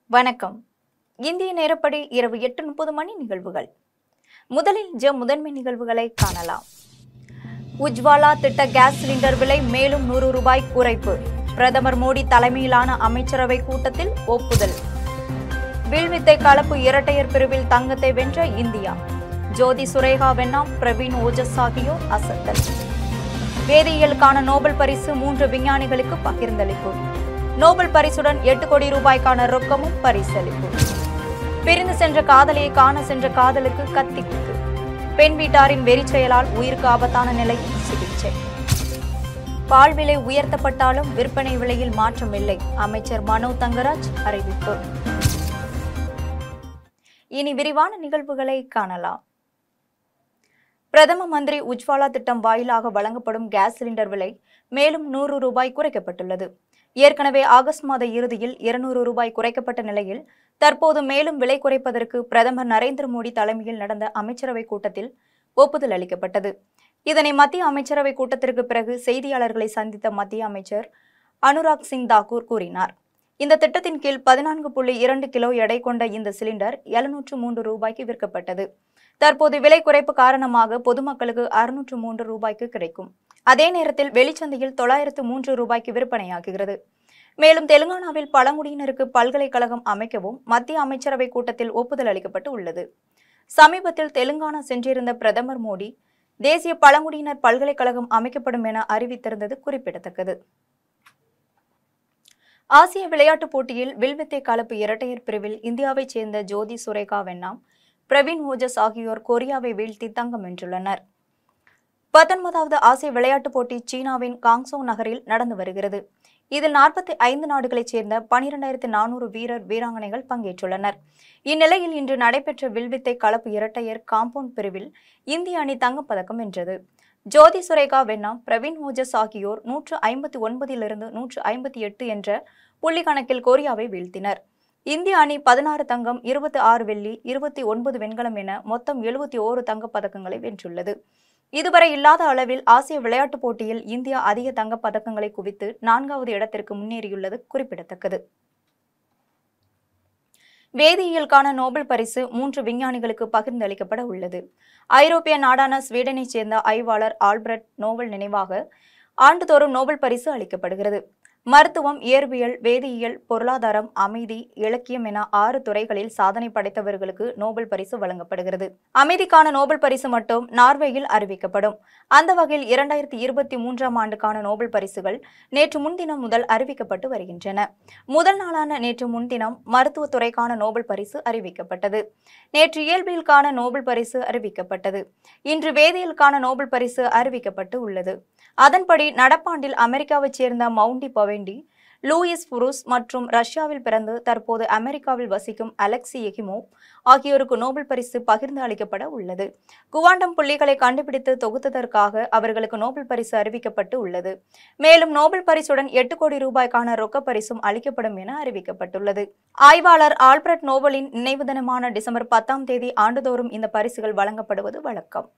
வணக்கம் இந்திய நேரப்படி இரவு எட்டு முப்பது மணி நிகழ்வுகள் முதலில் ஜ முதன்மை நிகழ்வுகளை காணலாம் உஜ்வாலா திட்ட கேஸ் சிலிண்டர் விலை மேலும் நூறு ரூபாய் குறைப்பு பிரதமர் மோடி தலைமையிலான அமைச்சரவை கூட்டத்தில் ஒப்புதல் வில்வித்தை கலப்பு இரட்டையர் பிரிவில் தங்கத்தை வென்ற இந்தியா ஜோதி சுரேகா வெண்ணாம் பிரவீன் ஓஜஸ் ஆகியோர் அசத்தல் வேதியியலுக்கான நோபல் பரிசு மூன்று விஞ்ஞானிகளுக்கு பகிர்ந்தளிப்பு நோபல் பரிசுடன் எட்டு கோடி ரூபாய்க்கான ரொக்கமும் பரிசளிப்பு பிரிந்து சென்ற காதலியை காண சென்ற காதலுக்கு கத்தி குத்து பெண் வீட்டாரின் வெறிச் செயலால் உயிருக்கு ஆபத்தான நிலையில் சிகிச்சை பால் விலை உயர்த்தப்பட்டாலும் விற்பனை விலையில் மாற்றம் இல்லை அமைச்சர் மனோ தங்கராஜ் அறிவிப்பு இனி விரிவான நிகழ்வுகளை காணலாம் பிரதம மந்திரி உஜ்வாலா திட்டம் வாயிலாக வழங்கப்படும் கேஸ் சிலிண்டர் விலை மேலும் நூறு ரூபாய் குறைக்கப்பட்டுள்ளது ஏற்கனவே ஆகஸ்ட் மாத இறுதியில் இருநூறு ரூபாய் குறைக்கப்பட்ட நிலையில் தற்போது மேலும் விலை குறைப்பதற்கு பிரதமர் நரேந்திர மோடி தலைமையில் நடந்த அமைச்சரவை கூட்டத்தில் ஒப்புதல் அளிக்கப்பட்டது இதனை மத்திய அமைச்சரவை கூட்டத்திற்கு பிறகு செய்தியாளர்களை சந்தித்த மத்திய அமைச்சர் அனுராக் சிங் தாக்கூர் கூறினார் இந்த திட்டத்தின் கீழ் பதினான்கு புள்ளி இரண்டு கிலோ எடை கொண்ட இந்த சிலிண்டர் எழுநூற்று மூன்று ரூபாய்க்கு விற்கப்பட்டது தற்போது விலை குறைப்பு காரணமாக பொதுமக்களுக்கு அறுநூற்று மூன்று ரூபாய்க்கு கிடைக்கும் அதே நேரத்தில் வெளிச்சந்தையில் தொள்ளாயிரத்து மூன்று ரூபாய்க்கு விற்பனையாகுகிறது மேலும் தெலுங்கானாவில் பழங்குடியினருக்கு பல்கலைக்கழகம் அமைக்கவும் மத்திய அமைச்சரவை கூட்டத்தில் ஒப்புதல் அளிக்கப்பட்டு உள்ளது சமீபத்தில் தெலுங்கானா சென்றிருந்த பிரதமர் மோடி தேசிய பழங்குடியினர் பல்கலைக்கழகம் அமைக்கப்படும் என அறிவித்திருந்தது குறிப்பிடத்தக்கது ஆசிய விளையாட்டுப் போட்டியில் வில்வித்தை கலப்பு இரட்டையர் பிரிவில் இந்தியாவைச் சேர்ந்த ஜோதி சுரேகா வெண்ணாம் பிரவீன் ஓஜஸ் ஆகியோர் கொரியாவை வீழ்த்தி தங்கம் வென்றுள்ளனர் பத்தொன்பதாவது ஆசிய விளையாட்டுப் போட்டி சீனாவின் காங்சோ நகரில் நடந்து வருகிறது இதில் நாற்பத்தி ஐந்து நாடுகளைச் சேர்ந்த பனிரெண்டாயிரத்து நானூறு வீரர் வீராங்கனைகள் பங்கேற்றுள்ளனர் இந்நிலையில் இன்று நடைபெற்ற வில்வித்தை கலப்பு இரட்டையர் காம்பவுண்ட் பிரிவில் இந்திய அணி தங்கப்பதக்கம் வென்றது ஜோதி சுரேகா வெண்ணாம் பிரவீன் ஓஜஸ் ஆகியோர் நூற்று ஐம்பத்தி ஒன்பதிலிருந்து நூற்று ஐம்பத்தி எட்டு என்ற புள்ளி கணக்கில் கொரியாவை வீழ்த்தினர் இந்திய அணி பதினாறு தங்கம் இருபத்தி ஆறு வெள்ளி இருபத்தி ஒன்பது வெண்கலம் என மொத்தம் எழுபத்தி ஓரு தங்கப் பதக்கங்களை வென்றுள்ளது இதுவரை இல்லாத அளவில் ஆசிய விளையாட்டுப் போட்டியில் இந்தியா அதிக தங்கப் பதக்கங்களை குவித்து நான்காவது இடத்திற்கு முன்னேறியுள்ளது குறிப்பிடத்தக்கது வேதியியலுக்கான நோபல் பரிசு மூன்று விஞ்ஞானிகளுக்கு பகிர்ந்தளிக்கப்பட உள்ளது ஐரோப்பிய நாடான ஸ்வீடனைச் சேர்ந்த ஆய்வாளர் ஆல்பர்ட் நோபல் நினைவாக ஆண்டுதோறும் நோபல் பரிசு அளிக்கப்படுகிறது மருத்துவம் இயற்பியல் வேதியியல் பொருளாதாரம் அமைதி இலக்கியம் என ஆறு துறைகளில் சாதனை படைத்தவர்களுக்கு நோபல் பரிசு வழங்கப்படுகிறது அமைதிக்கான நோபல் பரிசு மட்டும் நார்வேயில் அறிவிக்கப்படும் அந்த வகையில் இரண்டாயிரத்தி இருபத்தி மூன்றாம் ஆண்டுக்கான நோபல் பரிசுகள் நேற்று முன்தினம் முதல் அறிவிக்கப்பட்டு வருகின்றன முதல் நாளான நேற்று முன்தினம் மருத்துவத்துறைக்கான நோபல் பரிசு அறிவிக்கப்பட்டது நேற்று இயல்பியலுக்கான நோபல் பரிசு அறிவிக்கப்பட்டது இன்று வேதியியலுக்கான நோபல் பரிசு அறிவிக்கப்பட்டு உள்ளது அதன்படி நடப்பாண்டில் அமெரிக்காவைச் சேர்ந்த மவுண்டி பவெண்டி லூயிஸ் புரூஸ் மற்றும் ரஷ்யாவில் பிறந்து தற்போது அமெரிக்காவில் வசிக்கும் அலெக்சி எகிமோவ் ஆகியோருக்கு நோபல் பரிசு பகிர்ந்து அளிக்கப்பட உள்ளது குவாண்டம் புள்ளிகளை கண்டுபிடித்து தொகுத்ததற்காக அவர்களுக்கு நோபல் பரிசு அறிவிக்கப்பட்டு உள்ளது மேலும் நோபல் பரிசுடன் எட்டு கோடி ரூபாய்க்கான ரொக்க பரிசும் அளிக்கப்படும் என அறிவிக்கப்பட்டுள்ளது ஆய்வாளர் ஆல்பர்ட் நோபலின் நினைவு தினமான டிசம்பர் பத்தாம் தேதி ஆண்டுதோறும் இந்த பரிசுகள் வழங்கப்படுவது வழக்கம்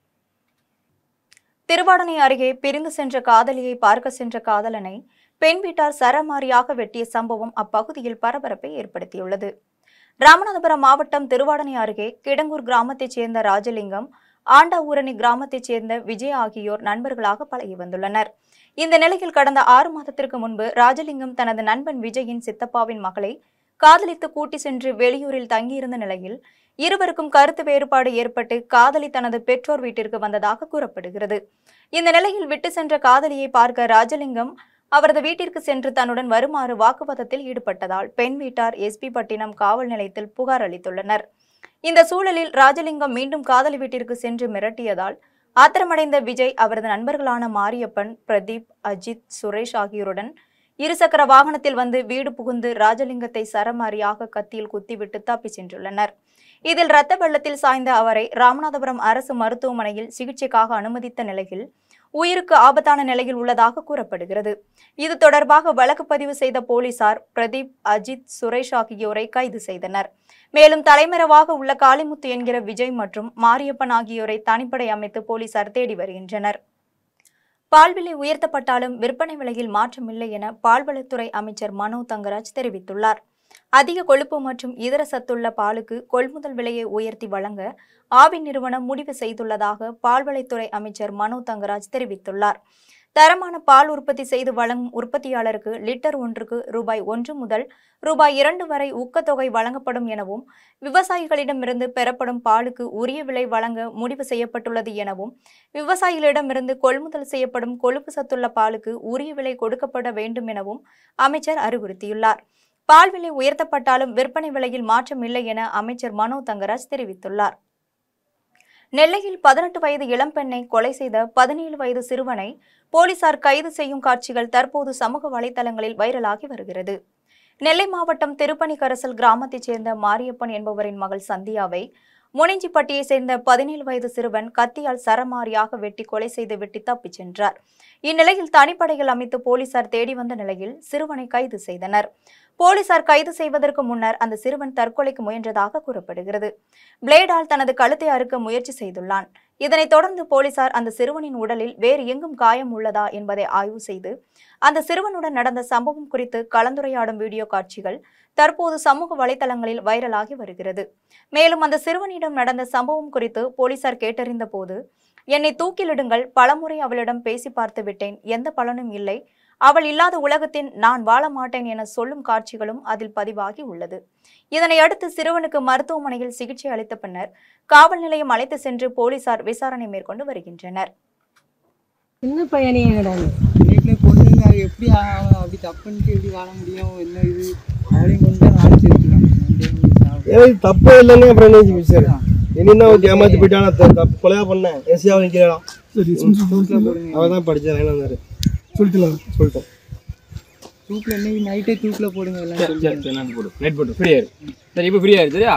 திருவாடனை அருகே பிரிந்து சென்ற காதலியை பார்க்க சென்ற காதலனை பெண் வீட்டார் சரமாரியாக வெட்டிய சம்பவம் அப்பகுதியில் பரபரப்பை ஏற்படுத்தியுள்ளது ராமநாதபுரம் மாவட்டம் திருவாடனை அருகே கிடங்கூர் கிராமத்தைச் சேர்ந்த ராஜலிங்கம் ஆண்டாவூரணி கிராமத்தைச் சேர்ந்த விஜய் ஆகியோர் நண்பர்களாக பழகி வந்துள்ளனர் இந்த நிலையில் கடந்த ஆறு மாதத்திற்கு முன்பு ராஜலிங்கம் தனது நண்பன் விஜயின் சித்தப்பாவின் மகளை காதலித்து கூட்டி சென்று வெளியூரில் தங்கியிருந்த நிலையில் இருவருக்கும் கருத்து வேறுபாடு ஏற்பட்டு காதலி தனது பெற்றோர் வீட்டிற்கு வந்ததாக கூறப்படுகிறது இந்த நிலையில் விட்டு சென்ற காதலியை பார்க்க ராஜலிங்கம் அவரது வீட்டிற்கு சென்று தன்னுடன் வருமாறு வாக்குவாதத்தில் ஈடுபட்டதால் பெண் வீட்டார் எஸ்பி பட்டினம் காவல் நிலையத்தில் புகார் அளித்துள்ளனர் இந்த சூழலில் ராஜலிங்கம் மீண்டும் காதலி வீட்டிற்கு சென்று மிரட்டியதால் ஆத்திரமடைந்த விஜய் அவரது நண்பர்களான மாரியப்பன் பிரதீப் அஜித் சுரேஷ் ஆகியோருடன் இருசக்கர வாகனத்தில் வந்து வீடு புகுந்து ராஜலிங்கத்தை சரமாரியாக கத்தியில் குத்திவிட்டு தப்பிச் சென்றுள்ளனர் இதில் இரத்த வெள்ளத்தில் சாய்ந்த அவரை ராமநாதபுரம் அரசு மருத்துவமனையில் சிகிச்சைக்காக அனுமதித்த நிலையில் உயிருக்கு ஆபத்தான நிலையில் உள்ளதாக கூறப்படுகிறது இது தொடர்பாக வழக்கு பதிவு செய்த போலீசார் பிரதீப் அஜித் சுரேஷ் ஆகியோரை கைது செய்தனர் மேலும் தலைமறைவாக உள்ள காளிமுத்து என்கிற விஜய் மற்றும் மாரியப்பன் ஆகியோரை தனிப்படை அமைத்து போலீசார் தேடி வருகின்றனர் பால் விலை உயர்த்தப்பட்டாலும் விற்பனை விலையில் மாற்றமில்லை என பால்வளத்துறை அமைச்சர் மனோ தங்கராஜ் தெரிவித்துள்ளார் அதிக கொழுப்பு மற்றும் இதர சத்துள்ள பாலுக்கு கொள்முதல் விலையை உயர்த்தி வழங்க ஆவின் நிறுவனம் முடிவு செய்துள்ளதாக பால்வளைத்துறை அமைச்சர் மனோ தங்கராஜ் தெரிவித்துள்ளார் தரமான பால் உற்பத்தி செய்து வழங்கும் உற்பத்தியாளருக்கு லிட்டர் ஒன்றுக்கு ரூபாய் ஒன்று முதல் ரூபாய் இரண்டு வரை ஊக்கத்தொகை வழங்கப்படும் எனவும் விவசாயிகளிடமிருந்து பெறப்படும் பாலுக்கு உரிய விலை வழங்க முடிவு செய்யப்பட்டுள்ளது எனவும் விவசாயிகளிடமிருந்து கொள்முதல் செய்யப்படும் கொழுப்பு சத்துள்ள பாலுக்கு உரிய விலை கொடுக்கப்பட வேண்டும் எனவும் அமைச்சர் அறிவுறுத்தியுள்ளார் பால் விலை உயர்த்தப்பட்டாலும் விற்பனை விலையில் மாற்றம் இல்லை என அமைச்சர் மனோ தங்கராஜ் தெரிவித்துள்ளார் நெல்லையில் பதினெட்டு வயது இளம்பெண்ணை கொலை செய்த பதினேழு வயது சிறுவனை போலீசார் கைது செய்யும் காட்சிகள் தற்போது சமூக வலைதளங்களில் வைரலாகி வருகிறது நெல்லை மாவட்டம் திருப்பணிக்கரசல் கிராமத்தைச் சேர்ந்த மாரியப்பன் என்பவரின் மகள் சந்தியாவை முனிஞ்சிப்பட்டியைச் சேர்ந்த பதினேழு வயது சிறுவன் கத்தியால் சரமாரியாக வெட்டி கொலை செய்து வெட்டி தப்பிச் சென்றார் இந்நிலையில் தனிப்படைகள் அமைத்து போலீசார் தேடி வந்த நிலையில் சிறுவனை கைது செய்தனர் போலீசார் கைது செய்வதற்கு முன்னர் அந்த சிறுவன் தற்கொலைக்கு முயன்றதாக கூறப்படுகிறது பிளேடால் தனது கழுத்தை அறுக்க முயற்சி செய்துள்ளான் இதனைத் தொடர்ந்து போலீசார் அந்த சிறுவனின் உடலில் வேறு எங்கும் காயம் உள்ளதா என்பதை ஆய்வு செய்து அந்த சிறுவனுடன் நடந்த சம்பவம் குறித்து கலந்துரையாடும் வீடியோ காட்சிகள் தற்போது சமூக வலைதளங்களில் வைரலாகி வருகிறது மேலும் அந்த சிறுவனிடம் நடந்த சம்பவம் குறித்து போலீசார் கேட்டறிந்த போது என்னை தூக்கிலிடுங்கள் பலமுறை அவளிடம் பேசி பார்த்து விட்டேன் எந்த பலனும் இல்லை அவள் இல்லாத உலகத்தின் நான் வாழ மாட்டேன் என சொல்லும் காட்சிகளும் அதில் பதிவாகி உள்ளது இதனை அடுத்து சிறுவனுக்கு மருத்துவமனையில் சிகிச்சை அளித்த பின்னர் காவல் நிலையம் அழைத்து சென்று போலீசார் விசாரணை மேற்கொண்டு வருகின்றனர் சின்ன பையனையே கிடாது வீட்டில் பொண்ணுங்க அது எப்படி அவன் அப்படி தப்புன்ட்டு எப்படி வாழ முடியும் என்ன இது அவளையும் கொண்டு தான் நாளைக்கு சேர்த்துக்கலாம் ஏய் தப்பே இல்லைன்னு அப்புறம் என்ன விஷயம் என்ன ஓகே ஏமாத்தி போயிட்டானா த- தப்பு கொலையா பண்ணேன் ஏசியாவை நிற்கிறான் தூக்கில் போடுங்க அவன் தான் படிச்சா லைன் வந்தாரு சொல்லிட்டு சொல்லிட்டேன் தூக்கில் இன்னைக்கு நைட்டே தூக்கில் போடுங்க எல்லாம் சரி சரி சரி நான் போடு நைட் போட்டு ஃப்ரீயா இரு சரி இப்போ ஃப்ரீயா இரு சரியா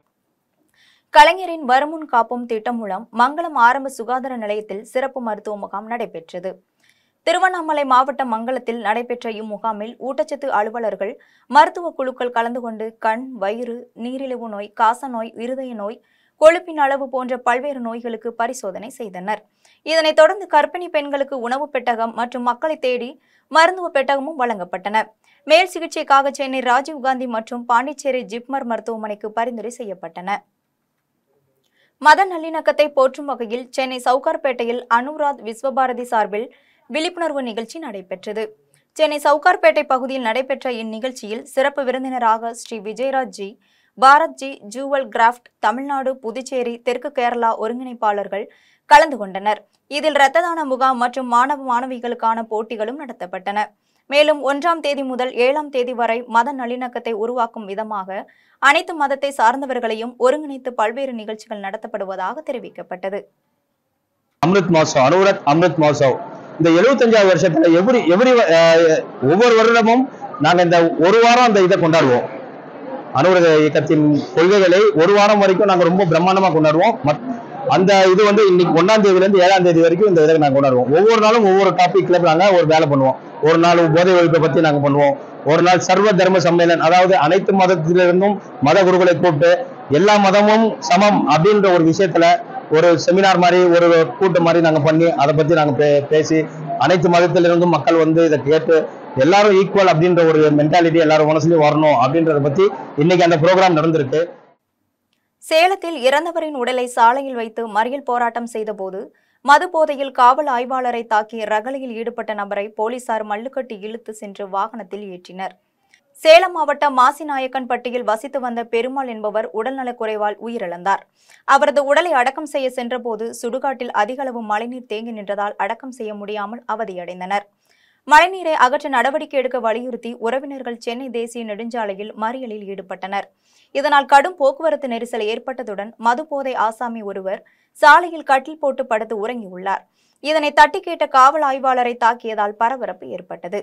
கலைஞரின் வருமுன் காப்போம் திட்டம் மூலம் மங்களம் ஆரம்ப சுகாதார நிலையத்தில் சிறப்பு மருத்துவ முகாம் நடைபெற்றது திருவண்ணாமலை மாவட்டம் மங்களத்தில் நடைபெற்ற இம்முகாமில் ஊட்டச்சத்து அலுவலர்கள் மருத்துவ குழுக்கள் கலந்து கொண்டு கண் வயிறு நீரிழிவு நோய் காச நோய் இருதய நோய் கொழுப்பின் அளவு போன்ற பல்வேறு நோய்களுக்கு பரிசோதனை செய்தனர் இதனைத் தொடர்ந்து கர்ப்பிணி பெண்களுக்கு உணவு பெட்டகம் மற்றும் மக்களை தேடி மருத்துவ பெட்டகமும் வழங்கப்பட்டன மேல் சிகிச்சைக்காக சென்னை ராஜீவ்காந்தி மற்றும் பாண்டிச்சேரி ஜிப்மர் மருத்துவமனைக்கு பரிந்துரை செய்யப்பட்டன மத நல்லிணக்கத்தை போற்றும் வகையில் சென்னை சவுகார்பேட்டையில் அனுராத் விஸ்வபாரதி சார்பில் விழிப்புணர்வு நிகழ்ச்சி நடைபெற்றது சென்னை சவுகார்பேட்டை பகுதியில் நடைபெற்ற இந்நிகழ்ச்சியில் சிறப்பு விருந்தினராக ஸ்ரீ விஜயராஜ் ஜி பாரத் ஜி ஜூவல் கிராஃப்ட் தமிழ்நாடு புதுச்சேரி தெற்கு கேரளா ஒருங்கிணைப்பாளர்கள் கலந்து கொண்டனர் இதில் இரத்த தான முகாம் மற்றும் மாணவ மாணவிகளுக்கான போட்டிகளும் நடத்தப்பட்டன மேலும் ஒன்றாம் தேதி முதல் ஏழாம் தேதி வரை மத நல்லிணக்கத்தை உருவாக்கும் விதமாக அனைத்து மதத்தை சார்ந்தவர்களையும் ஒருங்கிணைத்து பல்வேறு நிகழ்ச்சிகள் நடத்தப்படுவதாக தெரிவிக்கப்பட்டது அம்ருத் மஹோத்சவ் அனுரத் அம்ருத் மஹோத்சவ் இந்த எழுபத்தஞ்சாவது வருஷத்துல எவ்ரி எவ்ரி ஒவ்வொரு வருடமும் நாங்க இந்த ஒரு வாரம் அந்த இதை கொண்டாடுவோம் அனுரத இயக்கத்தின் கொள்கைகளை ஒரு வாரம் வரைக்கும் நாங்க ரொம்ப பிரம்மாண்டமா கொண்டாடுவோம் மத்- அந்த இது வந்து இன்னைக்கு ஒன்னாம் தேதியில இருந்து ஏழாம் தேதி வரைக்கும் இந்த இதை நாங்க கொண்டாடுவோம் ஒவ்வொரு நாளும் ஒவ்வொரு டாபிக்ல நாங்க ஒரு வேலை பண்ணுவோம் ஒரு நாள் போதை ஒழிப்பை பத்தி நாங்க பண்ணுவோம் ஒரு நாள் சர்வ தர்ம சம்மேளன் அதாவது அனைத்து மதத்திலிருந்தும் மத குருக்களை கூப்பிட்டு எல்லா மதமும் சமம் அப்படின்ற ஒரு விஷயத்துல ஒரு செமினார் மாதிரி ஒரு கூட்டம் மாதிரி நாங்க பண்ணி அதை பத்தி நாங்க பே- பேசி அனைத்து மதத்திலிருந்தும் மக்கள் வந்து இதை கேட்டு எல்லாரும் ஈக்குவல் அப்படின்ற ஒரு மென்டாலிட்டி எல்லாரும் மனசுலயும் வரணும் அப்படின்றத பத்தி இன்னைக்கு அந்த ப்ரோக்ராம் நடந்திருக்கு சேலத்தில் இறந்தவரின் உடலை சாலையில் வைத்து மறியல் போராட்டம் செய்தபோது மது போதையில் காவல் ஆய்வாளரை தாக்கி ரகளையில் ஈடுபட்ட நபரை போலீசார் மல்லுக்கட்டி இழுத்து சென்று வாகனத்தில் ஏற்றினர் சேலம் மாவட்டம் மாசிநாயக்கன்பட்டியில் வசித்து வந்த பெருமாள் என்பவர் உடல்நலக்குறைவால் உயிரிழந்தார் அவரது உடலை அடக்கம் செய்ய சென்றபோது சுடுகாட்டில் அதிகளவு மழைநீர் தேங்கி நின்றதால் அடக்கம் செய்ய முடியாமல் அவதியடைந்தனர் மழைநீரை அகற்ற நடவடிக்கை எடுக்க வலியுறுத்தி உறவினர்கள் சென்னை தேசிய நெடுஞ்சாலையில் மறியலில் ஈடுபட்டனர் இதனால் கடும் போக்குவரத்து நெரிசல் ஏற்பட்டதுடன் மதுபோதை ஆசாமி ஒருவர் சாலையில் கட்டில் போட்டு படுத்து உறங்கியுள்ளார் இதனை தட்டி கேட்ட காவல் ஆய்வாளரை தாக்கியதால் பரபரப்பு ஏற்பட்டது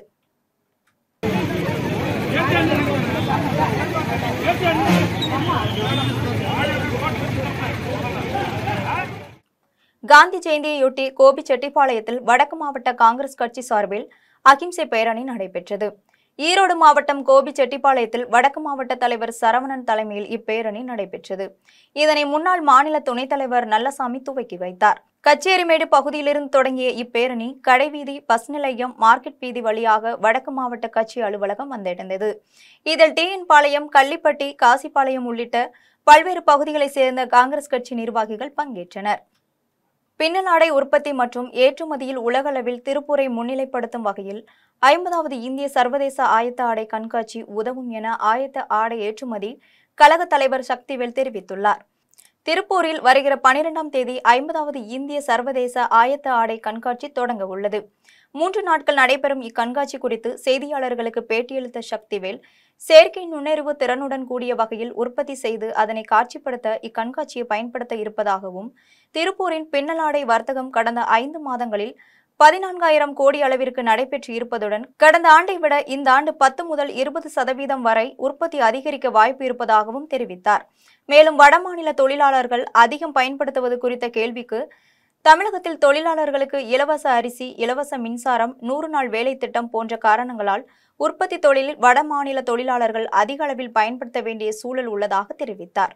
காந்தி ஜெயந்தியையொட்டி கோபிச்செட்டிப்பாளையத்தில் வடக்கு மாவட்ட காங்கிரஸ் கட்சி சார்பில் அகிம்சை பேரணி நடைபெற்றது ஈரோடு மாவட்டம் கோபிச்செட்டிப்பாளையத்தில் வடக்கு மாவட்ட தலைவர் சரவணன் தலைமையில் இப்பேரணி நடைபெற்றது இதனை முன்னாள் மாநில துணைத் தலைவர் நல்லசாமி துவக்கி வைத்தார் கச்சேரிமேடு பகுதியிலிருந்து தொடங்கிய இப்பேரணி கடைவீதி பஸ் நிலையம் மார்க்கெட் வீதி வழியாக வடக்கு மாவட்ட கட்சி அலுவலகம் வந்தடைந்தது இதில் டிஎன் பாளையம் கள்ளிப்பட்டி காசிப்பாளையம் உள்ளிட்ட பல்வேறு பகுதிகளைச் சேர்ந்த காங்கிரஸ் கட்சி நிர்வாகிகள் பங்கேற்றனர் பின்னலாடை உற்பத்தி மற்றும் ஏற்றுமதியில் உலகளவில் திருப்பூரை முன்னிலைப்படுத்தும் வகையில் ஐம்பதாவது இந்திய சர்வதேச ஆயத்த ஆடை கண்காட்சி உதவும் என ஆயத்த ஆடை ஏற்றுமதி கழக தலைவர் சக்திவேல் தெரிவித்துள்ளார் திருப்பூரில் வருகிற பனிரெண்டாம் தேதி ஐம்பதாவது இந்திய சர்வதேச ஆயத்த ஆடை கண்காட்சி தொடங்க உள்ளது மூன்று நாட்கள் நடைபெறும் இக்கண்காட்சி குறித்து செய்தியாளர்களுக்கு பேட்டியளித்த சக்திவேல் செயற்கை நுண்ணறிவு திறனுடன் கூடிய வகையில் உற்பத்தி செய்து அதனை காட்சிப்படுத்த இக்கண்காட்சியை பயன்படுத்த இருப்பதாகவும் திருப்பூரின் பின்னலாடை வர்த்தகம் கடந்த ஐந்து மாதங்களில் பதினான்காயிரம் கோடி அளவிற்கு நடைபெற்று இருப்பதுடன் கடந்த ஆண்டை விட இந்த ஆண்டு பத்து முதல் இருபது சதவீதம் வரை உற்பத்தி அதிகரிக்க வாய்ப்பு இருப்பதாகவும் தெரிவித்தார் மேலும் வடமாநில தொழிலாளர்கள் அதிகம் பயன்படுத்துவது குறித்த கேள்விக்கு தமிழகத்தில் தொழிலாளர்களுக்கு இலவச அரிசி இலவச மின்சாரம் நூறு நாள் வேலை திட்டம் போன்ற காரணங்களால் உற்பத்தி தொழிலில் வடமாநில தொழிலாளர்கள் அதிக அளவில் பயன்படுத்த வேண்டிய சூழல் உள்ளதாக தெரிவித்தார்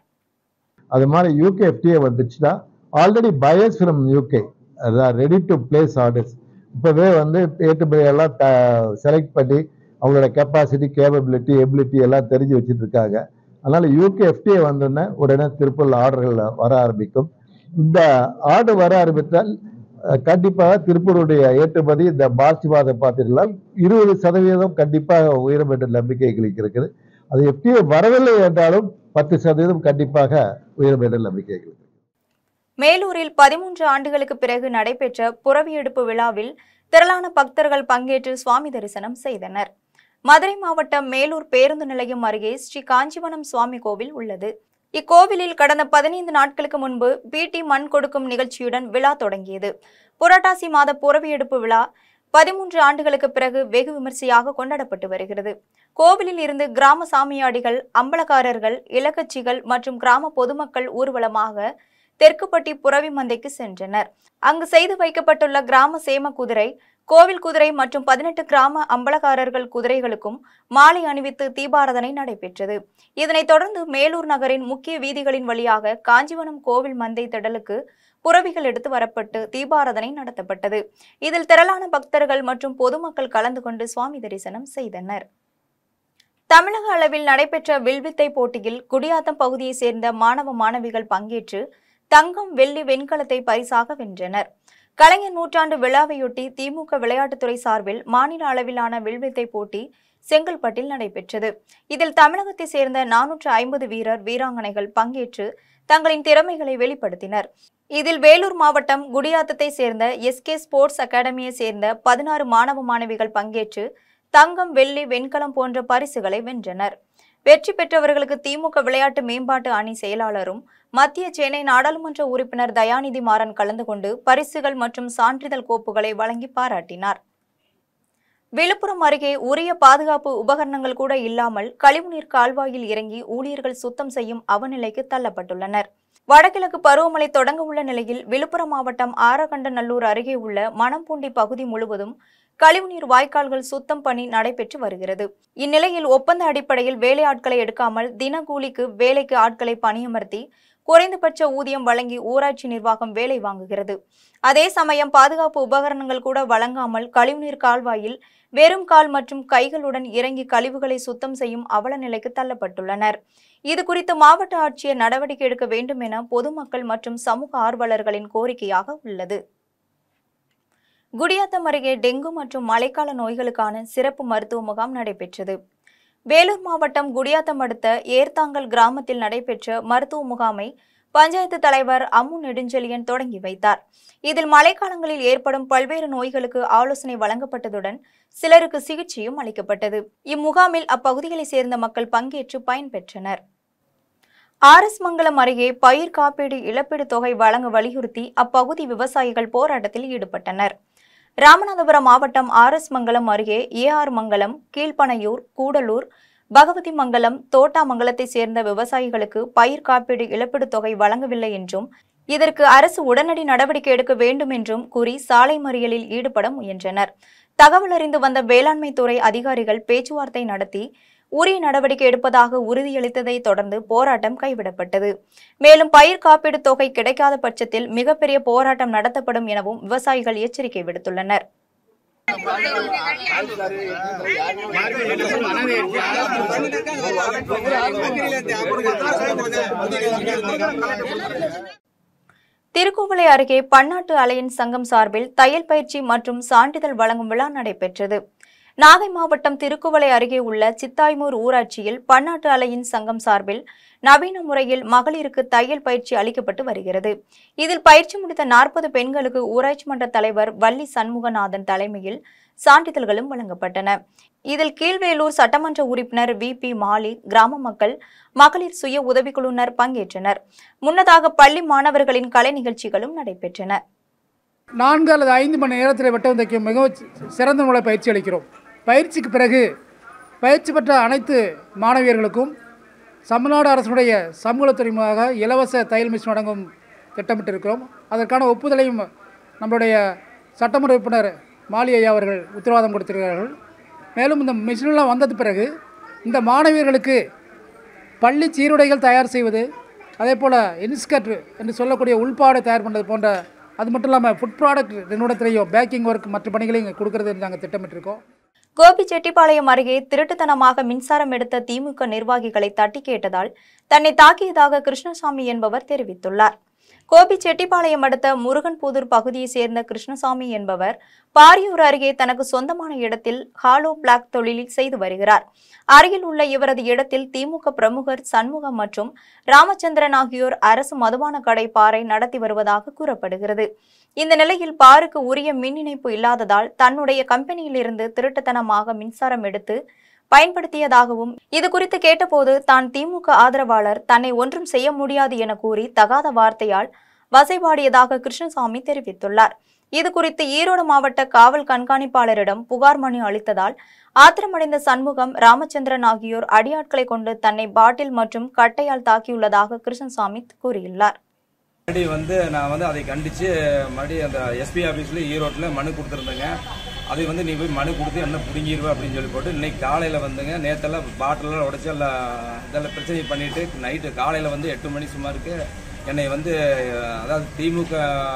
அது மாதிரி யூகே எஃப்டிஏ வந்துச்சுன்னா ஆல்ரெடி பயர்ஸ் ஃப்ரம் யூகே அதான் ரெடி டு பிளேஸ் ஆர்டர்ஸ் இப்போவே வந்து ஏற்றுமதி எல்லாம் செலக்ட் பண்ணி அவங்களோட கெப்பாசிட்டி கேப்பபிலிட்டி எபிலிட்டி எல்லாம் தெரிஞ்சு வச்சுட்டு இருக்காங்க அதனால யூகே எஃப்டிஏ வந்தோடனே உடனே திருப்பூர்ல ஆர்டர்கள் வர ஆரம்பிக்கும் இந்த ஆர்டர் வர ஆரம்பித்தால் அஹ், கண்டிப்பாக திருப்பூருடைய ஏற்றுமதி இந்த மார்ச் மாதம் பார்த்தீங்கன்னா இருபது சதவீதம் கண்டிப்பாக உயரும் என்ற நம்பிக்கை எங்களுக்கு இருக்குது அது எஃப்டிஏ வரவில்லை என்றாலும் பத்து சதவீதம் கண்டிப்பாக உயரும் என்ற நம்பிக்கை எங்களுக்கு இருக்குது. மேலூரில் பதிமூன்று ஆண்டுகளுக்கு பிறகு நடைபெற்ற புறவி எடுப்பு விழாவில் திரளான பக்தர்கள் பங்கேற்று சுவாமி தரிசனம் செய்தனர் மதுரை மாவட்டம் மேலூர் பேருந்து நிலையம் அருகே ஸ்ரீ காஞ்சிவனம் சுவாமி கோவில் உள்ளது இக்கோவிலில் கடந்த பதினைந்து நாட்களுக்கு முன்பு பீட்டி மண் கொடுக்கும் நிகழ்ச்சியுடன் விழா தொடங்கியது புரட்டாசி மாத புறவி எடுப்பு விழா பதிமூன்று ஆண்டுகளுக்கு பிறகு வெகு விமர்சையாக கொண்டாடப்பட்டு வருகிறது கோவிலில் இருந்து கிராம சாமியாடிகள் அம்பலக்காரர்கள் இலக்கட்சிகள் மற்றும் கிராம பொதுமக்கள் ஊர்வலமாக தெற்குப்பட்டி புறவி மந்தைக்கு சென்றனர் அங்கு செய்து வைக்கப்பட்டுள்ள கிராம சேம குதிரை கோவில் குதிரை மற்றும் பதினெட்டு கிராம அம்பலக்காரர்கள் குதிரைகளுக்கும் மாலை அணிவித்து தீபாராதனை நடைபெற்றது இதனைத் தொடர்ந்து மேலூர் நகரின் முக்கிய வீதிகளின் வழியாக காஞ்சிவனம் கோவில் மந்தை திடலுக்கு புறவிகள் எடுத்து வரப்பட்டு தீபாராதனை நடத்தப்பட்டது இதில் திரளான பக்தர்கள் மற்றும் பொதுமக்கள் கலந்து கொண்டு சுவாமி தரிசனம் செய்தனர் தமிழக அளவில் நடைபெற்ற வில்வித்தை போட்டியில் குடியாத்தம் பகுதியைச் சேர்ந்த மாணவ மாணவிகள் பங்கேற்று தங்கம் வெள்ளி வெண்கலத்தை பரிசாக வென்றனர் கலைஞர் நூற்றாண்டு விழாவையொட்டி திமுக விளையாட்டுத்துறை சார்பில் மாநில அளவிலான வில்வித்தை போட்டி செங்கல்பட்டில் நடைபெற்றது இதில் தமிழகத்தை சேர்ந்த நானூற்று ஐம்பது வீரர் வீராங்கனைகள் பங்கேற்று தங்களின் திறமைகளை வெளிப்படுத்தினர் இதில் வேலூர் மாவட்டம் குடியாத்தத்தை சேர்ந்த எஸ்கே ஸ்போர்ட்ஸ் அகாடமியை சேர்ந்த பதினாறு மாணவ மாணவிகள் பங்கேற்று தங்கம் வெள்ளி வெண்கலம் போன்ற பரிசுகளை வென்றனர் வெற்றி பெற்றவர்களுக்கு திமுக விளையாட்டு மேம்பாட்டு அணி செயலாளரும் மத்திய சென்னை நாடாளுமன்ற உறுப்பினர் தயாநிதி மாறன் கலந்து கொண்டு பரிசுகள் மற்றும் சான்றிதழ் கோப்புகளை வழங்கி பாராட்டினார் விழுப்புரம் அருகே உரிய பாதுகாப்பு உபகரணங்கள் கூட இல்லாமல் கழிவுநீர் கால்வாயில் இறங்கி ஊழியர்கள் சுத்தம் செய்யும் அவநிலைக்கு தள்ளப்பட்டுள்ளனர் வடகிழக்கு பருவமழை தொடங்க உள்ள நிலையில் விழுப்புரம் மாவட்டம் ஆரகண்டநல்லூர் அருகே உள்ள மணம்பூண்டி பகுதி முழுவதும் கழிவுநீர் வாய்க்கால்கள் சுத்தம் பணி நடைபெற்று வருகிறது இந்நிலையில் ஒப்பந்த அடிப்படையில் வேலையாட்களை எடுக்காமல் தினக்கூலிக்கு வேலைக்கு ஆட்களை பணியமர்த்தி குறைந்தபட்ச ஊதியம் வழங்கி ஊராட்சி நிர்வாகம் வேலை வாங்குகிறது அதே சமயம் பாதுகாப்பு உபகரணங்கள் கூட வழங்காமல் கழிவுநீர் கால்வாயில் வெறும் கால் மற்றும் கைகளுடன் இறங்கி கழிவுகளை சுத்தம் செய்யும் அவல நிலைக்கு தள்ளப்பட்டுள்ளனர் இது குறித்து மாவட்ட ஆட்சியர் நடவடிக்கை எடுக்க வேண்டும் என பொதுமக்கள் மற்றும் சமூக ஆர்வலர்களின் கோரிக்கையாக உள்ளது குடியாத்தம் அருகே டெங்கு மற்றும் மழைக்கால நோய்களுக்கான சிறப்பு மருத்துவ முகாம் நடைபெற்றது வேலூர் மாவட்டம் குடியாத்தம் அடுத்த ஏர்த்தாங்கல் கிராமத்தில் நடைபெற்ற மருத்துவ முகாமை பஞ்சாயத்து தலைவர் அம்மு நெடுஞ்செழியன் தொடங்கி வைத்தார் இதில் மழைக்காலங்களில் ஏற்படும் பல்வேறு நோய்களுக்கு ஆலோசனை வழங்கப்பட்டதுடன் சிலருக்கு சிகிச்சையும் அளிக்கப்பட்டது இம்முகாமில் அப்பகுதிகளைச் சேர்ந்த மக்கள் பங்கேற்று பயன்பெற்றனர் ஆர் எஸ் மங்கலம் அருகே பயிர் காப்பீடு இழப்பீடு தொகை வழங்க வலியுறுத்தி அப்பகுதி விவசாயிகள் போராட்டத்தில் ஈடுபட்டனர் ராமநாதபுரம் மாவட்டம் ஆர் எஸ் மங்கலம் அருகே ஏ ஆர் மங்கலம் கீழ்ப்பனையூர் கூடலூர் பகவதி மங்கலம் தோட்டாமங்கலத்தை சேர்ந்த விவசாயிகளுக்கு பயிர் காப்பீடு இழப்பீடு தொகை வழங்கவில்லை என்றும் இதற்கு அரசு உடனடி நடவடிக்கை எடுக்க வேண்டும் என்றும் கூறி சாலை மறியலில் ஈடுபட முயன்றனர் தகவல் அறிந்து வந்த வேளாண்மை துறை அதிகாரிகள் பேச்சுவார்த்தை நடத்தி உரிய நடவடிக்கை எடுப்பதாக உறுதியளித்ததை தொடர்ந்து போராட்டம் கைவிடப்பட்டது மேலும் பயிர் காப்பீடு தொகை கிடைக்காத பட்சத்தில் மிகப்பெரிய போராட்டம் நடத்தப்படும் எனவும் விவசாயிகள் எச்சரிக்கை விடுத்துள்ளனர் திருக்குவளை அருகே பன்னாட்டு அலையன்ஸ் சங்கம் சார்பில் தையல் பயிற்சி மற்றும் சான்றிதழ் வழங்கும் விழா நடைபெற்றது நாகை மாவட்டம் திருக்குவளை அருகே உள்ள சித்தாய்மூர் ஊராட்சியில் பன்னாட்டு அலையன்ஸ் சங்கம் சார்பில் நவீன முறையில் மகளிருக்கு தையல் பயிற்சி அளிக்கப்பட்டு வருகிறது இதில் பயிற்சி முடித்த நாற்பது பெண்களுக்கு ஊராட்சி மன்ற தலைவர் வள்ளி சண்முகநாதன் தலைமையில் சான்றிதழ்களும் வழங்கப்பட்டன இதில் கீழ்வேலூர் சட்டமன்ற உறுப்பினர் வி பி மாலிக் கிராம மக்கள் மகளிர் சுய உதவிக்குழுவினர் பங்கேற்றனர் முன்னதாக பள்ளி மாணவர்களின் கலை நிகழ்ச்சிகளும் நடைபெற்றன நான்கு அல்லது ஐந்து மணி நேரத்தில் வெட்ட தைக்கும் மிகவும் சிறந்த முறை பயிற்சி அளிக்கிறோம் பயிற்சிக்கு பிறகு பயிற்சி பெற்ற அனைத்து மாணவியர்களுக்கும் தமிழ்நாடு அரசுடைய சமூகத்துறை மூலமாக இலவச தையல் மிஷின் வழங்கும் திட்டமிட்டிருக்கிறோம் அதற்கான ஒப்புதலையும் நம்மளுடைய சட்டமன்ற உறுப்பினர் மாலி ஐயா அவர்கள் உத்தரவாதம் கொடுத்திருக்கிறார்கள் மேலும் இந்த மிஷினெல்லாம் வந்தது பிறகு இந்த மாணவியர்களுக்கு பள்ளி சீருடைகள் தயார் செய்வது அதே போல் இன்ஸ்கர்ட் என்று சொல்லக்கூடிய உள்பாடை தயார் பண்ணுறது போன்ற அது மட்டும் இல்லாமல் ஃபுட் ப்ராடக்ட் நிறுவனத்திலையும் பேக்கிங் ஒர்க் மற்ற பணிகளையும் இங்கே கொடுக்கறது நாங்கள் திட்டமிட்டிருக்கோம் கோபிச்செட்டிப்பாளையம் அருகே திருட்டுத்தனமாக மின்சாரம் எடுத்த திமுக நிர்வாகிகளை தட்டி கேட்டதால் தன்னை தாக்கியதாக கிருஷ்ணசாமி என்பவர் தெரிவித்துள்ளார் கோபிச்செட்டிப்பாளையம் அடுத்த முருகன்புதூர் பகுதியைச் சேர்ந்த கிருஷ்ணசாமி என்பவர் பாரியூர் அருகே தனக்கு சொந்தமான இடத்தில் ஹாலோ பிளாக் தொழிலில் செய்து வருகிறார் அருகில் உள்ள இவரது இடத்தில் திமுக பிரமுகர் சண்முகம் மற்றும் ராமச்சந்திரன் ஆகியோர் அரசு மதுபான கடை பாரை நடத்தி வருவதாக கூறப்படுகிறது இந்த நிலையில் பாருக்கு உரிய மின் இணைப்பு இல்லாததால் தன்னுடைய கம்பெனியிலிருந்து திருட்டுத்தனமாக மின்சாரம் எடுத்து பயன்படுத்தியதாகவும் இது குறித்து கேட்டபோது தான் திமுக ஆதரவாளர் தன்னை ஒன்றும் செய்ய முடியாது என கூறி தகாத வார்த்தையால் வசைபாடியதாக கிருஷ்ணசாமி தெரிவித்துள்ளார் இது குறித்து ஈரோடு மாவட்ட காவல் கண்காணிப்பாளரிடம் புகார் மனு அளித்ததால் ஆத்திரமடைந்த சண்முகம் ராமச்சந்திரன் ஆகியோர் அடியாட்களை கொண்டு தன்னை பாட்டில் மற்றும் கட்டையால் தாக்கியுள்ளதாக கிருஷ்ணசாமி கூறியுள்ளார் மறுபடியும் வந்து நான் வந்து அதை கண்டித்து மறுபடியும் அந்த எஸ்பி ஆஃபீஸில் ஈரோட்டில் மனு கொடுத்துருந்தேங்க அதை வந்து நீ போய் மனு கொடுத்து என்ன பிடுங்கிடுவேன் அப்படின்னு சொல்லி போட்டு இன்னைக்கு காலையில் வந்துங்க நேற்றெல்லாம் பாட்டிலெல்லாம் உடச்சி எல்லாம் இதெல்லாம் பிரச்சனை பண்ணிவிட்டு நைட்டு காலையில் வந்து எட்டு மணி சுமாருக்கு என்னை வந்து அதாவது திமுக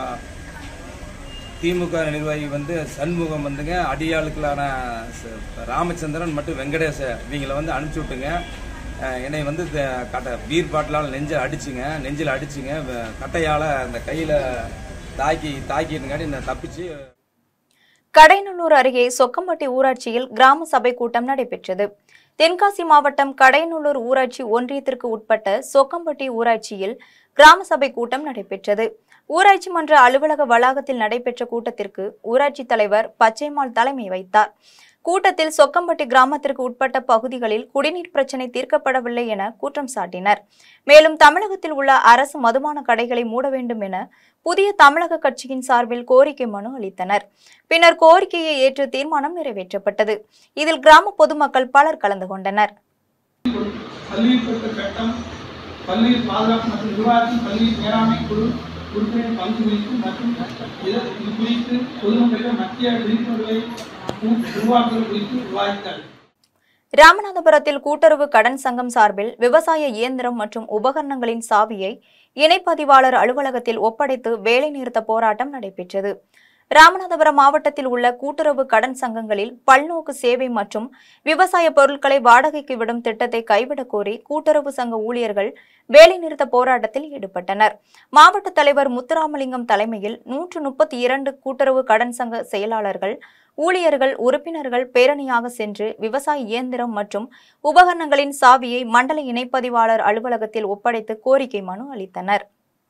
திமுக நிர்வாகி வந்து சண்முகம் வந்துங்க அடியாளுக்களான ச- ராமச்சந்திரன் மற்றும் வெங்கடேச இவங்களை வந்து அனுப்பிச்சி விட்டுங்க அஹ் என்னை வந்து த- கட்ட பீர் பாட்டிலால் நெஞ்சில் அடிச்சுங்க நெஞ்சில் அடிச்சுங்க வ- கட்டையால் அந்த கையில் தாக்கி தாக்கிட்டுங்காட்டி நான் தப்பிச்சு கடையநல்லூர் அருகே சொக்கம்பட்டி ஊராட்சியில் கிராம சபை கூட்டம் நடைபெற்றது தென்காசி மாவட்டம் கடையநல்லூர் ஊராட்சி ஒன்றியத்திற்கு உட்பட்ட சொக்கம்பட்டி ஊராட்சியில் கிராம சபை கூட்டம் நடைபெற்றது ஊராட்சி மன்ற அலுவலக வளாகத்தில் நடைபெற்ற கூட்டத்திற்கு ஊராட்சி தலைவர் பச்சைமால் தலைமை வைத்தார் கூட்டத்தில் சொக்கம்பட்டி கிராமத்திற்கு உட்பட்ட பகுதிகளில் குடிநீர் பிரச்சினை தீர்க்கப்படவில்லை என குற்றம் சாட்டினர் மேலும் தமிழகத்தில் உள்ள அரசு மதுபான கடைகளை மூட வேண்டும் என புதிய தமிழக கட்சியின் சார்பில் கோரிக்கை மனு அளித்தனர் பின்னர் கோரிக்கையை ஏற்று தீர்மானம் நிறைவேற்றப்பட்டது இதில் கிராம பொதுமக்கள் பலர் கலந்து கொண்டனர் பள்ளியில் பெற்ற சட்டம் பள்ளியில் பாதுகாப்பு மற்றும் நிர்வாகத்தின் பள்ளியில் மேலாண்மை குழு உறுப்பினர் பங்கு வகிக்கும் மற்றும் இது இது குறித்து பொதுமக்களிடம் மத்திய விழிப்புணர்வை உ- உருவாக்குவது குறித்து விவாதித்தார் ராமநாதபுரத்தில் கூட்டுறவு கடன் சங்கம் சார்பில் விவசாய இயந்திரம் மற்றும் உபகரணங்களின் சாவியை இணைப்பதிவாளர் அலுவலகத்தில் ஒப்படைத்து வேலைநிறுத்த போராட்டம் நடைபெற்றது ராமநாதபுரம் மாவட்டத்தில் உள்ள கூட்டுறவு கடன் சங்கங்களில் பல்நோக்கு சேவை மற்றும் விவசாய பொருட்களை வாடகைக்கு விடும் திட்டத்தை கைவிடக் கோரி கூட்டுறவு சங்க ஊழியர்கள் வேலைநிறுத்த போராட்டத்தில் ஈடுபட்டனர் மாவட்ட தலைவர் முத்துராமலிங்கம் தலைமையில் நூற்று முப்பத்தி இரண்டு கூட்டுறவு கடன் சங்க செயலாளர்கள் ஊழியர்கள் உறுப்பினர்கள் பேரணியாக சென்று விவசாய இயந்திரம் மற்றும் உபகரணங்களின் சாவியை மண்டல இணைப்பதிவாளர் அலுவலகத்தில் ஒப்படைத்து கோரிக்கை மனு அளித்தனர்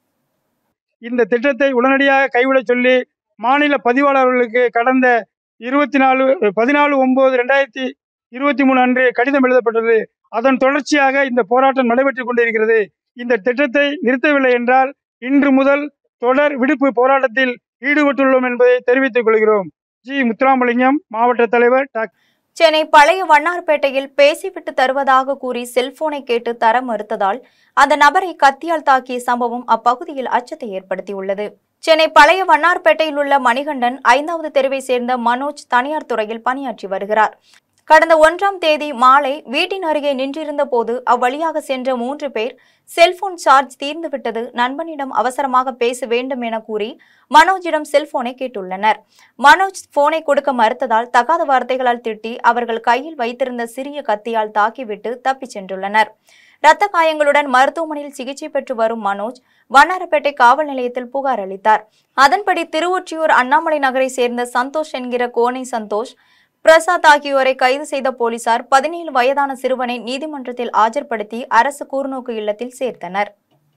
இந்த திட்டத்தை உடனடியாக கைவிடச் சொல்லி மாநில பதிவாளர்களுக்கு கடந்த இருபத்தி நாலு பதினாலு ஒன்பது ரெண்டாயிரத்தி இருபத்தி மூணு அன்று கடிதம் எழுதப்பட்டது அதன் தொடர்ச்சியாக இந்த போராட்டம் நடைபெற்றுக் கொண்டிருக்கிறது இந்த திட்டத்தை நிறுத்தவில்லை என்றால் இன்று முதல் தொடர் விடுப்பு போராட்டத்தில் ஈடுபட்டுள்ளோம் என்பதை தெரிவித்துக் கொள்கிறோம் ஜி முத்துராமலிங்கம் மாவட்ட தலைவர் டாக்டர் சென்னை பழைய வண்ணார்பேட்டையில் பேசிவிட்டு தருவதாக கூறி செல்போனை கேட்டு தர மறுத்ததால் அந்த நபரை கத்தியால் தாக்கிய சம்பவம் அப்பகுதியில் அச்சத்தை ஏற்படுத்தியுள்ளது சென்னை பழைய வண்ணார்பேட்டையில் உள்ள மணிகண்டன் ஐந்தாவது தெருவை சேர்ந்த மனோஜ் தனியார் துறையில் பணியாற்றி வருகிறார் கடந்த ஒன்றாம் தேதி மாலை வீட்டின் அருகே நின்றிருந்த போது அவ்வழியாக சென்ற மூன்று பேர் செல்போன் சார்ஜ் தீர்ந்துவிட்டது நண்பனிடம் அவசரமாக பேச வேண்டும் என கூறி மனோஜிடம் செல்போனை கேட்டுள்ளனர் மனோஜ் போனை கொடுக்க மறுத்ததால் தகாத வார்த்தைகளால் திட்டி அவர்கள் கையில் வைத்திருந்த சிறிய கத்தியால் தாக்கிவிட்டு தப்பிச் சென்றுள்ளனர் இரத்த காயங்களுடன் மருத்துவமனையில் சிகிச்சை பெற்று வரும் மனோஜ் வண்ணாரப்பேட்டை காவல் நிலையத்தில் புகார் அளித்தார் அதன்படி திருவொற்றியூர் அண்ணாமலை நகரை சேர்ந்த சந்தோஷ் என்கிற கோனை சந்தோஷ் பிரசாத் ஆகியோரை கைது செய்த போலீசார் பதினேழு வயதான சிறுவனை நீதிமன்றத்தில் ஆஜர்படுத்தி அரசு கூர்நோக்கு இல்லத்தில் சேர்த்தனர்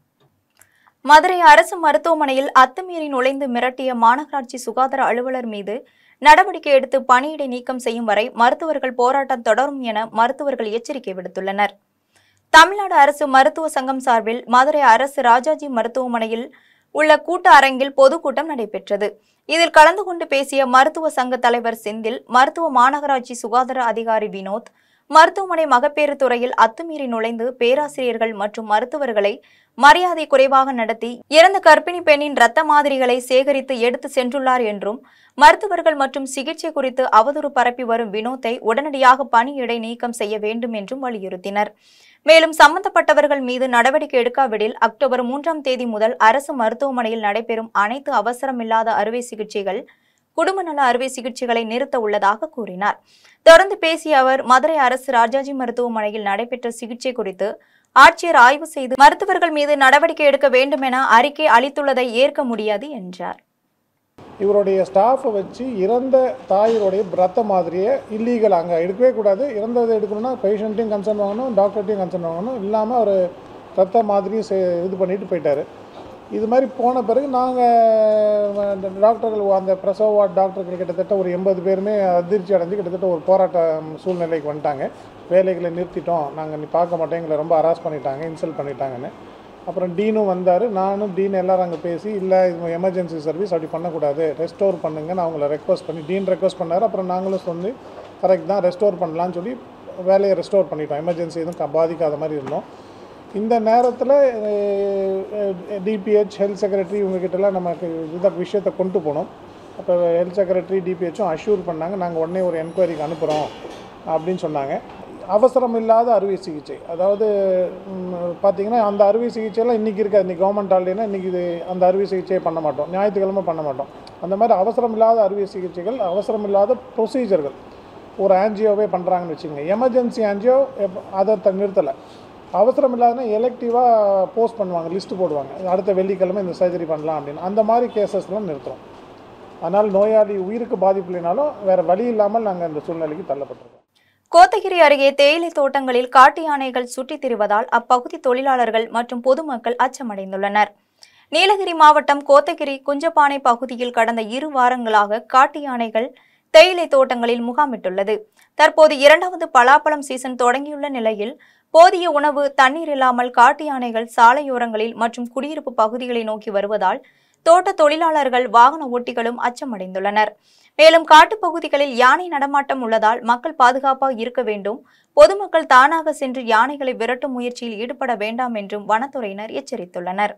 மதுரை அரசு மருத்துவமனையில் அத்துமீறி நுழைந்து மிரட்டிய மாநகராட்சி சுகாதார அலுவலர் மீது நடவடிக்கை எடுத்து பணியிடை நீக்கம் செய்யும் வரை மருத்துவர்கள் போராட்டம் தொடரும் என மருத்துவர்கள் எச்சரிக்கை விடுத்துள்ளனர் தமிழ்நாடு அரசு மருத்துவ சங்கம் சார்பில் மதுரை அரசு ராஜாஜி மருத்துவமனையில் உள்ள கூட்ட அரங்கில் பொதுக்கூட்டம் நடைபெற்றது இதில் கலந்து கொண்டு பேசிய மருத்துவ சங்க தலைவர் செந்தில் மருத்துவ மாநகராட்சி சுகாதார அதிகாரி வினோத் மருத்துவமனை மகப்பேறு துறையில் அத்துமீறி நுழைந்து பேராசிரியர்கள் மற்றும் மருத்துவர்களை மரியாதை குறைவாக நடத்தி இறந்த கர்ப்பிணி பெண்ணின் இரத்த மாதிரிகளை சேகரித்து எடுத்து சென்றுள்ளார் என்றும் மருத்துவர்கள் மற்றும் சிகிச்சை குறித்து அவதூறு பரப்பி வரும் வினோத்தை உடனடியாக பணியிடை நீக்கம் செய்ய வேண்டும் என்றும் வலியுறுத்தினர் மேலும் சம்பந்தப்பட்டவர்கள் மீது நடவடிக்கை எடுக்காவிடில் அக்டோபர் மூன்றாம் தேதி முதல் அரசு மருத்துவமனையில் நடைபெறும் அனைத்து அவசரமில்லாத அறுவை சிகிச்சைகள் குடும்ப நல அறுவை சிகிச்சைகளை நிறுத்த உள்ளதாக கூறினார் தொடர்ந்து பேசிய அவர் மதுரை அரசு ராஜாஜி மருத்துவமனையில் நடைபெற்ற சிகிச்சை குறித்து ஆட்சியர் ஆய்வு செய்து மருத்துவர்கள் மீது நடவடிக்கை எடுக்க வேண்டும் என அறிக்கை அளித்துள்ளதை ஏற்க முடியாது என்றார் இவருடைய ஸ்டாஃபை வச்சு இறந்த தாயருடைய ரத்த மாதிரியை இல்லீகல் அங்கே எடுக்கவே கூடாது இறந்ததை எடுக்கணும்னா பேஷண்ட்டையும் கன்சர்ன் வாங்கணும் டாக்டர்ட்டையும் கன்சர்ன் வாங்கணும் இல்லாமல் அவர் ரத்த மாதிரியும் சே இது பண்ணிட்டு போயிட்டார் இது மாதிரி போன பிறகு நாங்கள் டாக்டர்கள் அந்த பிரசவ வார்டு டாக்டர்கள் கிட்டத்தட்ட ஒரு எண்பது பேருமே அதிர்ச்சி அடைஞ்சு கிட்டத்தட்ட ஒரு போராட்ட சூழ்நிலைக்கு வந்துட்டாங்க வேலைகளை நிறுத்திட்டோம் நாங்கள் நீ பார்க்க மாட்டோம் எங்களை ரொம்ப ஹராஸ் பண்ணிட்டாங்க இன்சல்ட் பண்ணிட்டாங்கன்னு அப்புறம் டீனும் வந்தார் நானும் டீன் எல்லாரும் அங்கே பேசி இல்லை இது எமர்ஜென்சி சர்வீஸ் அப்படி பண்ணக்கூடாது ரெஸ்டோர் பண்ணுங்கன்னு அவங்கள ரெக்வஸ்ட் பண்ணி டீன் ரெக்வஸ்ட் பண்ணார் அப்புறம் நாங்களும் சொல்லி கரெக்ட் தான் ரெஸ்டோர் பண்ணலான்னு சொல்லி வேலையை ரெஸ்டோர் பண்ணிட்டோம் எமர்ஜென்சி எதுவும் க- பாதிக்காத மாதிரி இருந்தோம் இந்த நேரத்தில் டிபிஹெச் ஹெல்த் செக்ரட்டரி இவங்ககிட்டலாம் நமக்கு இந்த விஷயத்தை கொண்டு போனோம் அப்போ ஹெல்த் செக்ரட்டரி டிபிஹெச்சும் அஷ்யூர் பண்ணாங்க நாங்கள் உடனே ஒரு என்கொயரிக்கு அனுப்புகிறோம் அப்படின்னு சொன்னாங்க அவசரம் இல்லாத அறுவை சிகிச்சை அதாவது ம், பார்த்தீங்கன்னா அந்த அறுவை சிகிச்சையெல்லாம் இன்றைக்கி இருக்காது இன்றைக்கி கவர்மெண்ட் ஹாலிடேனா இன்றைக்கி இது அந்த அறுவை சிகிச்சையை பண்ண மாட்டோம் ஞாயிற்றுக்கிழமை பண்ண மாட்டோம் அந்த மாதிரி அவசரம் இல்லாத அறுவை சிகிச்சைகள் அவசரம் இல்லாத ப்ரொசீஜர்கள் ஒரு ஆன்ஜியோவே பண்ணுறாங்கன்னு வச்சுக்கோங்க எமர்ஜென்சி ஆன்ஜியோ அதை த நிறுத்தலை அவசரம் இல்லாதனா எலெக்டிவாக போஸ்ட் பண்ணுவாங்க லிஸ்ட்டு போடுவாங்க அடுத்த வெள்ளிக்கிழமை இந்த சர்ஜரி பண்ணலாம் அப்படின்னு அந்த மாதிரி கேசஸ்லாம் நிறுத்துறோம் அதனால் நோயாளி உயிருக்கு பாதிப்பு இல்லைனாலும் வேறு வழி இல்லாமல் நாங்கள் இந்த சூழ்நிலைக்கு தள்ளப்பட்டிருக்கோம் கோத்தகிரி அருகே தேயிலை தோட்டங்களில் காட்டு யானைகள் சுற்றித் திரிவதால் அப்பகுதி தொழிலாளர்கள் மற்றும் பொதுமக்கள் அச்சமடைந்துள்ளனர் நீலகிரி மாவட்டம் கோத்தகிரி குஞ்சப்பானை பகுதியில் கடந்த இரு வாரங்களாக காட்டு யானைகள் தேயிலை தோட்டங்களில் முகாமிட்டுள்ளது தற்போது இரண்டாவது பலாப்பழம் சீசன் தொடங்கியுள்ள நிலையில் போதிய உணவு தண்ணீர் இல்லாமல் காட்டு யானைகள் சாலையோரங்களில் மற்றும் குடியிருப்பு பகுதிகளை நோக்கி வருவதால் தோட்ட தொழிலாளர்கள் வாகன ஓட்டிகளும் அச்சமடைந்துள்ளனர் மேலும் காட்டுப் பகுதிகளில் யானை நடமாட்டம் உள்ளதால் மக்கள் பாதுகாப்பாக இருக்க வேண்டும் பொதுமக்கள் தானாக சென்று யானைகளை விரட்டும் முயற்சியில் ஈடுபட வேண்டாம் என்றும் வனத்துறையினர் எச்சரித்துள்ளனர்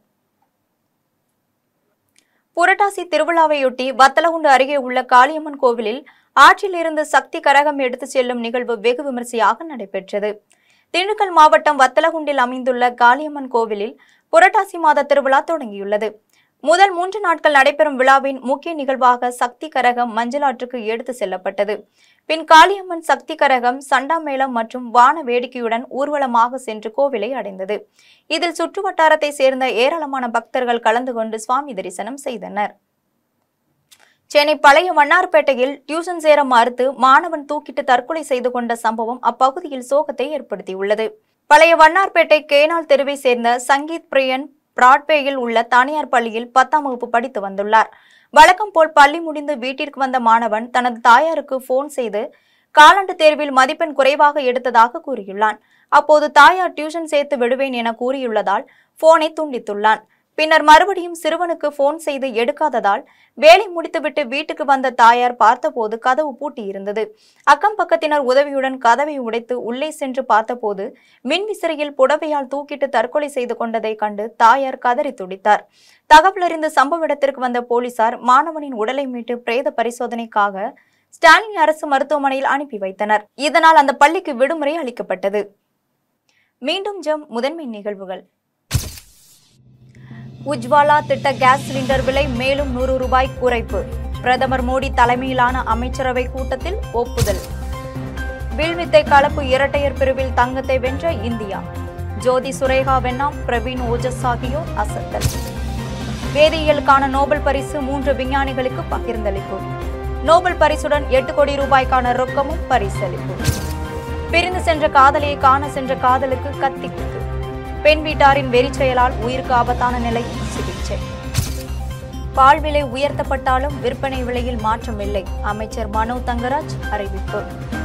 புரட்டாசி திருவிழாவையொட்டி வத்தலகுண்டு அருகே உள்ள காளியம்மன் கோவிலில் ஆற்றில் இருந்து சக்தி கரகம் எடுத்துச் செல்லும் நிகழ்வு வெகு விமரிசையாக நடைபெற்றது திண்டுக்கல் மாவட்டம் வத்தலகுண்டில் அமைந்துள்ள காளியம்மன் கோவிலில் புரட்டாசி மாத திருவிழா தொடங்கியுள்ளது முதல் மூன்று நாட்கள் நடைபெறும் விழாவின் முக்கிய நிகழ்வாக சக்தி கரகம் மஞ்சளாற்றுக்கு எடுத்து செல்லப்பட்டது பின் காளியம்மன் சக்தி கரகம் சண்டாமேளம் மற்றும் வான வேடிக்கையுடன் ஊர்வலமாக சென்று கோவிலை அடைந்தது இதில் சுற்றுவட்டாரத்தை சேர்ந்த ஏராளமான பக்தர்கள் கலந்து கொண்டு சுவாமி தரிசனம் செய்தனர் சென்னை பழைய வண்ணார்பேட்டையில் டியூஷன் சேர மறுத்து மாணவன் தூக்கிட்டு தற்கொலை செய்து கொண்ட சம்பவம் அப்பகுதியில் சோகத்தை ஏற்படுத்தியுள்ளது பழைய வண்ணார்பேட்டை கேனால் தெருவை சேர்ந்த சங்கீத் பிரியன் பிராட்வேயில் உள்ள தனியார் பள்ளியில் பத்தாம் வகுப்பு படித்து வந்துள்ளார் வழக்கம் போல் பள்ளி முடிந்து வீட்டிற்கு வந்த மாணவன் தனது தாயாருக்கு போன் செய்து காலாண்டு தேர்வில் மதிப்பெண் குறைவாக எடுத்ததாக கூறியுள்ளான் அப்போது தாயார் டியூஷன் சேர்த்து விடுவேன் என கூறியுள்ளதால் போனை துண்டித்துள்ளான் பின்னர் மறுபடியும் சிறுவனுக்கு போன் செய்து எடுக்காததால் வேலை முடித்துவிட்டு வீட்டுக்கு வந்த தாயார் பார்த்தபோது கதவு பூட்டியிருந்தது அக்கம் பக்கத்தினர் உதவியுடன் கதவை உடைத்து உள்ளே சென்று பார்த்தபோது மின்விசிறியில் புடவையால் தூக்கிட்டு தற்கொலை செய்து கொண்டதை கண்டு தாயார் கதறி துடித்தார் தகவல் அறிந்து சம்பவ இடத்திற்கு வந்த போலீசார் மாணவனின் உடலை மீட்டு பிரேத பரிசோதனைக்காக ஸ்டாலினி அரசு மருத்துவமனையில் அனுப்பி வைத்தனர் இதனால் அந்த பள்ளிக்கு விடுமுறை அளிக்கப்பட்டது மீண்டும் ஜம் முதன்மை நிகழ்வுகள் உஜ்வாலா திட்ட கேஸ் சிலிண்டர் விலை மேலும் நூறு ரூபாய் குறைப்பு பிரதமர் மோடி தலைமையிலான அமைச்சரவை கூட்டத்தில் ஒப்புதல் வில்வித்தை கலப்பு இரட்டையர் பிரிவில் தங்கத்தை வென்ற இந்தியா ஜோதி சுரேகா வெண்ணாம் பிரவீன் ஓஜஸ் ஆகியோர் அசத்தல் வேதியியலுக்கான நோபல் பரிசு மூன்று விஞ்ஞானிகளுக்கு பகிர்ந்தளிப்பு நோபல் பரிசுடன் எட்டு கோடி ரூபாய்க்கான ரொக்கமும் பரிசளிப்பு பிரிந்து சென்ற காதலியை காண சென்ற காதலுக்கு கத்தி குத்து பெண் வீட்டாரின் வெறி செயலால் உயிருக்கு ஆபத்தான நிலையில் சிகிச்சை பால் விலை உயர்த்தப்பட்டாலும் விற்பனை விலையில் மாற்றமில்லை அமைச்சர் மனோ தங்கராஜ் அறிவிப்பு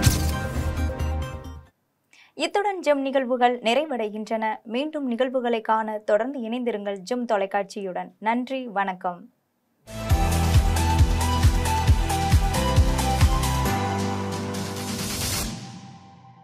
இத்துடன் ஜெம் நிகழ்வுகள் நிறைவடைகின்றன மீண்டும் நிகழ்வுகளை காண தொடர்ந்து இணைந்திருங்கள் ஜெம் தொலைக்காட்சியுடன் நன்றி வணக்கம்